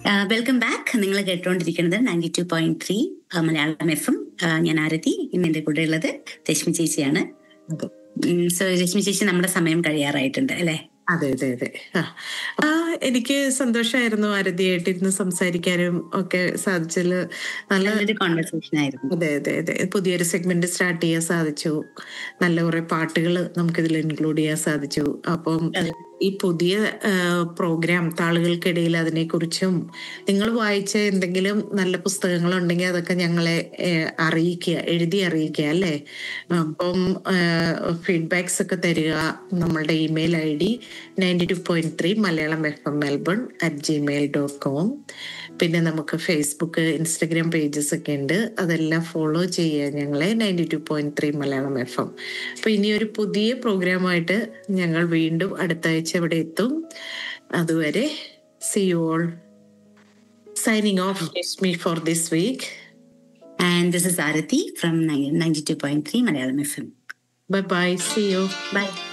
welcome back നിങ്ങൾ കേട്ടുകൊണ്ടിരിക്കുന്നത് ninety two point three Malayalam F M ഞാൻ ആരതി ഇന്ന് എന്റെ കൂടെ ഉള്ളത് രശ്മി ചേച്ചിയാണ് സോ രശ്മി ചേച്ചി നമ്മുടെ സമയം കഴിയാറായിട്ടുണ്ട് അല്ലെ അതെ അതെ അതെ ആ ആ, എനിക്ക് സന്തോഷമായിരുന്നു ആരതിയായിട്ട് ഇന്ന് സംസാരിക്കാനും ഒക്കെ സാധിച്ചതിൽ നല്ല നല്ലൊരു കോൺവെർസേഷൻ ആയിരുന്നു അതെ അതെ അതെ പുതിയൊരു സെഗ്മെന്റ് സ്റ്റാർട്ട് ചെയ്യാൻ സാധിച്ചു നല്ല കുറെ പാട്ടുകൾ നമുക്കിതിൽ ഇൻക്ലൂഡ് ചെയ്യാൻ സാധിച്ചു അപ്പം ഈ പുതിയ പ്രോഗ്രാം താളുകൾക്കിടയിൽ അതിനെക്കുറിച്ചും നിങ്ങൾ വായിച്ച എന്തെങ്കിലും നല്ല പുസ്തകങ്ങളുണ്ടെങ്കിൽ അതൊക്കെ ഞങ്ങളെ ഏഹ്, അറിയിക്കുക എഴുതി അറിയിക്കുക അല്ലേ അപ്പം ഫീഡ്ബാക്സ് ഒക്കെ തരിക നമ്മളുടെ email I D ninety two point three Malayalam F M Melbourne at gmail dot com പിന്നെ നമുക്ക് ഫേസ്ബുക്ക് ഇൻസ്റ്റഗ്രാം പേജസ് ഒക്കെ ഉണ്ട് അതെല്ലാം ഫോളോ ചെയ്യുക ഞങ്ങളെ ninety two point three Malayalam F M അപ്പൊ ഇനി ഒരു പുതിയ പ്രോഗ്രാമായിട്ട് ഞങ്ങൾ വീണ്ടും അടുത്ത ആഴ്ച ഇവിടെ എത്തും അതുവരെ see you all signing off me for this week and this is Aarathi from ninety two point three Malayalam F M bye bye see you by